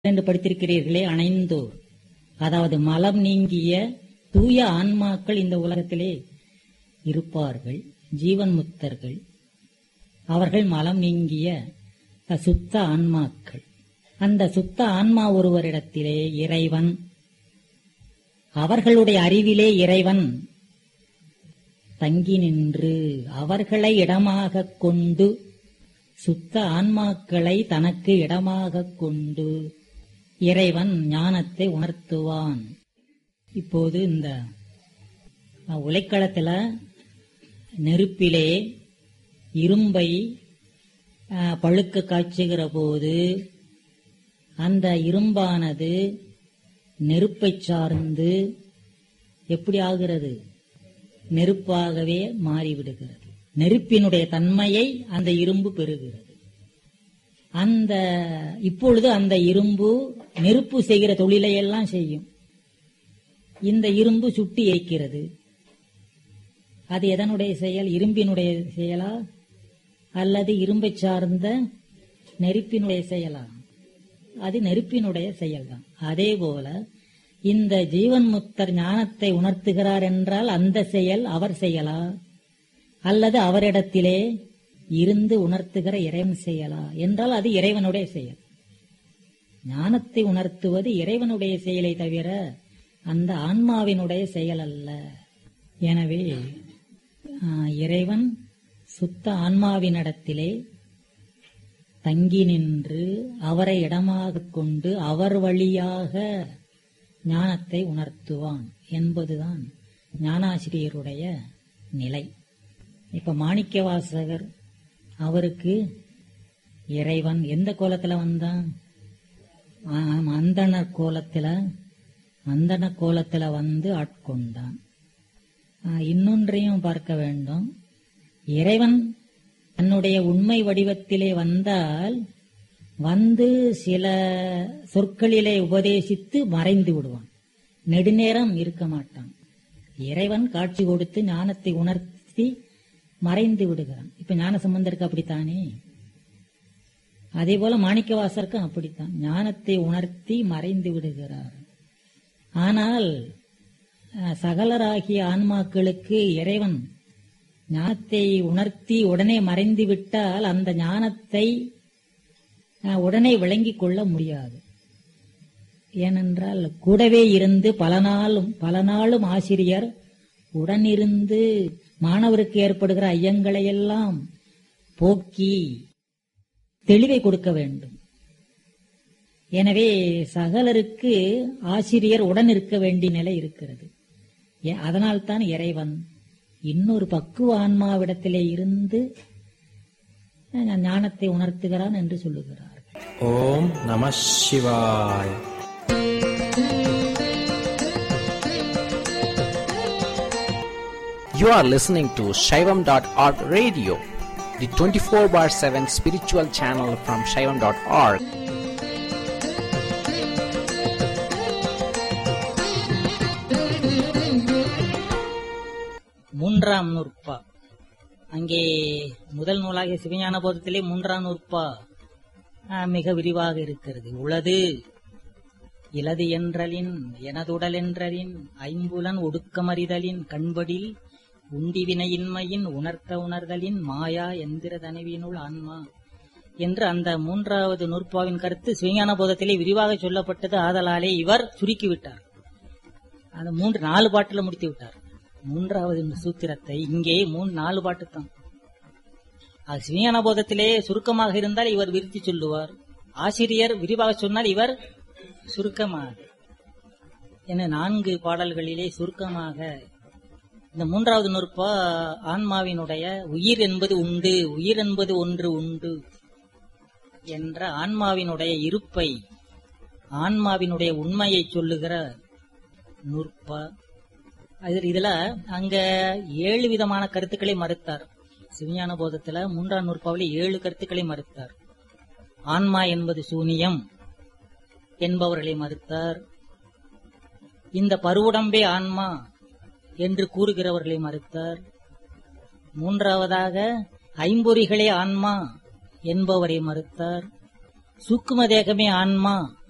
என்று படித்திருக்கிறீர்களே அணைந்தோர் அதாவது மலம் நீங்கிய தூய ஆன்மாக்கள் இந்த உலகத்திலே இருப்பார்கள் ஜீவன் முக்தர்கள் அவர்கள் மலம் நீங்கிய சுத்த ஆன்மாக்கள் அந்த சுத்த ஆன்மா ஒருவரிடத்திலே இறைவன் அவர்களுடைய அறிவிலே இறைவன் தங்கி நின்று அவர்களை இடமாகக் கொண்டு சுத்த ஆன்மாக்களை தனக்கு இடமாகக் கொண்டு இறைவன் ஞானத்தை உணர்த்துவான் இப்போது இந்த உலைக்களத்துல நெருப்பிலே இரும்பை அஹ், பழுக்க காய்ச்சுகிற போது அந்த இரும்பானது நெருப்பை சார்ந்து எப்படி ஆகிறது நெருப்பாகவே மாறிவிடுகிறது நெருப்பினுடைய தன்மையை அந்த இரும்பு பெறுகிறது அந்த இப்பொழுது அந்த இரும்பு நெருப்பு செய்கிற தொழிலை எல்லாம் செய்யும் இந்த இரும்பு சுட்டி ஏய்க்கிறது அது எதனுடைய செயல் இரும்பினுடைய செயலா அல்லது இரும்பை சார்ந்த நெருப்பினுடைய செயலா அது நெருப்பினுடைய செயல்தான் அதே போல இந்த ஜீவன் முக்தர் ஞானத்தை உணர்த்துகிறார் என்றால் அந்த செயல் அவர் செயலா அல்லது அவரிடத்திலே இருந்து உணர்த்துகிற இறைவன் செயலா என்றால் அது இறைவனுடைய செயல் ஞானத்தை உணர்த்துவது இறைவனுடைய செயலை தவிர அந்த ஆன்மாவினுடைய செயல் அல்ல எனவே ஆ, இறைவன் சுத்த ஆன்மாவினிடத்திலே தங்கி நின்று அவரை இடமாகக் கொண்டு அவர் வழியாக ஞானத்தை உணர்த்துவான் என்பதுதான் ஞானாசிரியருடைய நிலை இப்ப மாணிக்கவாசகர் அவருக்கு இறைவன் எந்த கோலத்துல வந்தான் ஆம், அந்தணர் கோலத்துல அந்தண கோலத்துல வந்து ஆட்கொண்டான் ஆ, இன்னொன்றையும் பார்க்க வேண்டும் இறைவன் தன்னுடைய உண்மை வடிவத்திலே வந்தால் வந்து சில சொற்களிலே உபதேசித்து மறைந்து விடுவான் நெடுநேரம் இருக்க மாட்டான் இறைவன் காட்சி கொடுத்து ஞானத்தை உணர்த்தி மறைந்து விடுகிறான் இப்ப ஞான சம்பந்தருக்கு அப்படித்தானே அதே போல மாணிக்கவாசருக்கும் அப்படித்தான் ஞானத்தை உணர்த்தி மறைந்து விடுகிறார் ஆனால் அஹ், சகலராகிய ஆன்மாக்களுக்கு இறைவன் ஞானத்தை உணர்த்தி உடனே மறைந்து விட்டால் அந்த ஞானத்தை அஹ், உடனே விளங்கிக் கொள்ள முடியாது ஏனென்றால் கூடவே இருந்து பல நாளும் பல நாளும் ஆசிரியர் உடனிருந்து மாணவருக்கு ஏற்படுகிற ஐயங்களை எல்லாம் போக்கி தெளிவை கொடுக்க வேண்டும் எனவே சகலருக்கு ஆசிரியர் உடன் இருக்க வேண்டிய நிலை இருக்கிறது ஏ- அதனால்தான் இறைவன் இன்னொரு பக்குவ ஆன்மாவிடத்திலே இருந்து அஹ், ஞானத்தை உணர்த்துகிறான் என்று சொல்லுகிறார் ஓம் நம சிவாய் You are listening to Shaivam.org radio, the 24 bar 7 spiritual channel from Shaivam.org. மூன்றாம் நூற்பா அங்கே முதல் நூலாகிய சிவஞான போதத்திலே மூன்றாம் நூற்பா ஆ, மிக விரிவாக இருக்கிறது உளது இலது என்றலின் எனதுடல் என்றலின் ஐம்புலன் ஒடுக்கமறிதலின் கண்படில் உண்டி வினையின்மையின் உணர்த்த உணர்தலின் மாயா எந்திர தனவினுள் ஆன்மா என்று அந்த மூன்றாவது நூற்பாவின் கருத்து சிவஞான போதத்திலே விரிவாக சொல்லப்பட்டது ஆதலாலே இவர் சுருக்கிவிட்டார் அந்த மூன்று நாலு பாட்டுல முடித்து விட்டார் மூன்றாவது இந்த சூத்திரத்தை இங்கே மூணு நாலு பாட்டு தான் அது சிவஞான போதத்திலே சுருக்கமாக இருந்தால் இவர் விரித்து சொல்லுவார் ஆசிரியர் விரிவாக சொன்னால் இவர் சுருக்கமாக என நான்கு பாடல்களிலே சுருக்கமாக இந்த மூன்றாவது நூற்பா ஆன்மாவினுடைய உயிர் என்பது உண்டு உயிர் என்பது ஒன்று உண்டு என்ற ஆன்மாவினுடைய இருப்பை ஆன்மாவினுடைய உண்மையை சொல்லுகிற நூற்பா அது- இதுல அங்க ஏழு விதமான கருத்துக்களை மறுத்தார் சிவஞான போதத்துல மூன்றாம் நூற்பாவில ஏழு கருத்துக்களை மறுத்தார் ஆன்மா என்பது சூனியம் என்பவர்களை மறுத்தார் இந்த பருவுடம்பே ஆன்மா என்று கூறுகிறவர்களை மறுத்தார் மூன்றாவதாக ஐம்பொறிகளே ஆன்மா என்பவரை மறுத்தார் சூக்கும தேகமே ஆன்மா